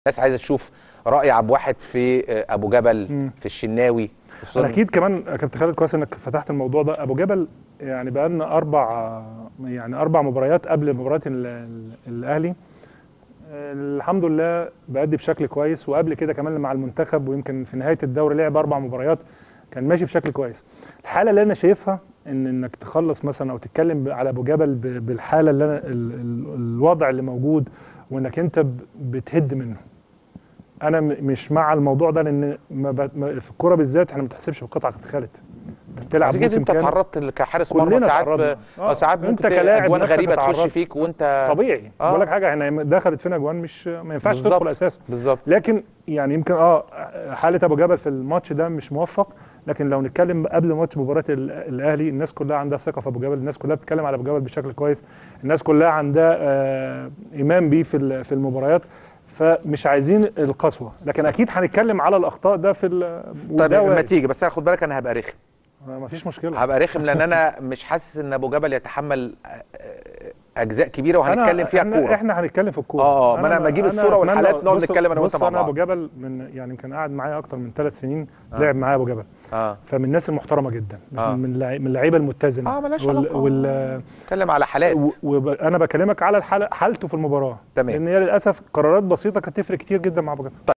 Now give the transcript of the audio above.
الناس عايزه تشوف راي عبد واحد في ابو جبل مم. في الشناوي خصوصاً- انا اكيد كمان كابتن خالد كويس انك فتحت الموضوع ده ابو جبل يعني بقى لنا اربع يعني اربع مباريات قبل مباراه ال- ال- الاهلي الحمد لله بأدي بشكل كويس وقبل كده كمان مع المنتخب ويمكن في نهايه الدوري لعب اربع مباريات كان ماشي بشكل كويس الحاله اللي انا شايفها ان انك تخلص مثلا او تتكلم على ابو جبل ب- بالحاله اللي انا ال- ال- الوضع اللي موجود وانك انت ب- بتهد منه انا م- مش مع الموضوع ده لان ما ب... ما في الكوره بالذات احنا ما بتحسبش بالقطعه كابتن خالد انت بتلعب عشان كده موسم انت كامل تعرضت كحارس مرمى كلنا ساعات تعرضنا. ب... اه ساعات انت ممكن كلاعب اجوان نفسك غريبه تخش اتعرضت. فيك وانت طبيعي آه. بقول لك حاجه احنا دخلت فينا اجوان مش ما ينفعش بالظبط. تدخل اساسا بالظبط لكن يعني يمكن اه حاله ابو جبل في الماتش ده مش موفق لكن لو نتكلم قبل ماتش مباراه ال- الاهلي الناس كلها عندها ثقه في ابو جبل الناس كلها بتتكلم على ابو جبل بشكل كويس الناس كلها عندها آه ايمان بيه في ال- في المباريات فمش عايزين القسوه لكن اكيد هنتكلم على الاخطاء ده في ال- طيب وده ما وارد. تيجي بس انا خد بالك انا هبقى رخم ما فيش مشكله هبقى رخم لان انا مش حاسس ان ابو جبل يتحمل اجزاء كبيره وهنتكلم فيها احنا كوره احنا هنتكلم في الكوره آه، ما أنا لما أجيب الصورة والحالات نقعد بص- نتكلم أنا وأنت بص مع انا بعض. ابو جبل من يعني يمكن قاعد معايا اكتر من ثلاث سنين آه. لعب معايا ابو جبل اه فمن الناس المحترمه جدا آه. من اللعي- من اللعيبه المتزنه اه ملهاش وال- علاقه وال نتكلم على حالات وانا بكلمك على الحاله حالته في المباراه تمام. لان هي للاسف قرارات بسيطه كانت تفرق كتير جدا مع ابو جبل